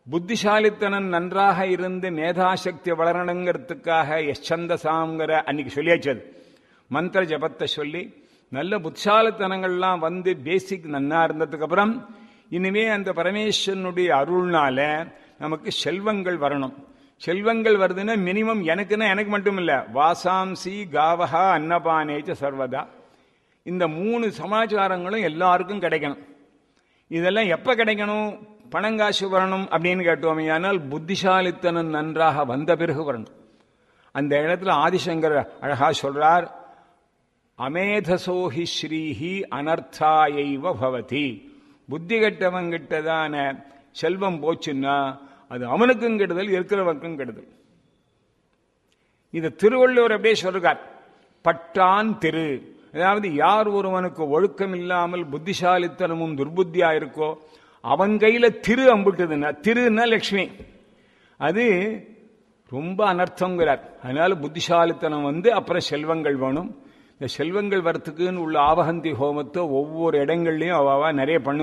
புத்திசாலித்தனம் நன்றாக இருந்து மேதாசக்தி வளரணுங்கிறதுக்காக எச்சந்தசாங்கிற அன்னைக்கு சொல்லியாச்சு அது மந்திர ஜபத்தை சொல்லி நல்ல புத்திசாலித்தனங்கள்லாம் வந்து பேசிக் நன்னா இருந்ததுக்கு அப்புறம் இனிமே அந்த பரமேஸ்வரனுடைய அருள்னால நமக்கு செல்வங்கள் வரணும் செல்வங்கள் வருதுன்னா மினிமம் எனக்குன்னா எனக்கு மட்டும் இல்ல வாசாம்சி காவஹா அன்னபானேச்ச சர்வதா இந்த மூணு சமாச்சாரங்களும் எல்லாருக்கும் கிடைக்கணும் இதெல்லாம் எப்ப கிடைக்கணும் பணங்காசு வரணும் அப்படின்னு கேட்டோமே ஆனால் புத்திசாலித்தனம் நன்றாக வந்த பிறகு வரணும் அந்த இடத்துல ஆதிசங்கர் அழகா சொல்றார் அமேதசோஹி ஸ்ரீஹி அனர்த்தாயைவ பவதி புத்தி கெட்டவங்கிட்டதான செல்வம் போச்சுன்னா அது அவனுக்கும் கெடுதல் இருக்கிறவனுக்கும் கெடுதல் இதை திருவள்ளுவர் அப்படியே சொல்றார் பட்டான் திரு அதாவது யார் ஒருவனுக்கு ஒழுக்கம் இல்லாமல் புத்திசாலித்தனமும் துர்புத்தியா இருக்கோ அவன் கையில திரு அம்புட்டுதுன்னா திருன்னா லட்சுமி அது ரொம்ப அனர்த்தங்கிறார் அதனால புத்திசாலித்தனம் வந்து அப்புறம் செல்வங்கள் வேணும் இந்த செல்வங்கள் வரத்துக்குன்னு உள்ள ஆவகந்தி ஹோமத்தை ஒவ்வொரு இடங்கள்லையும் அவ நிறைய பண்ணு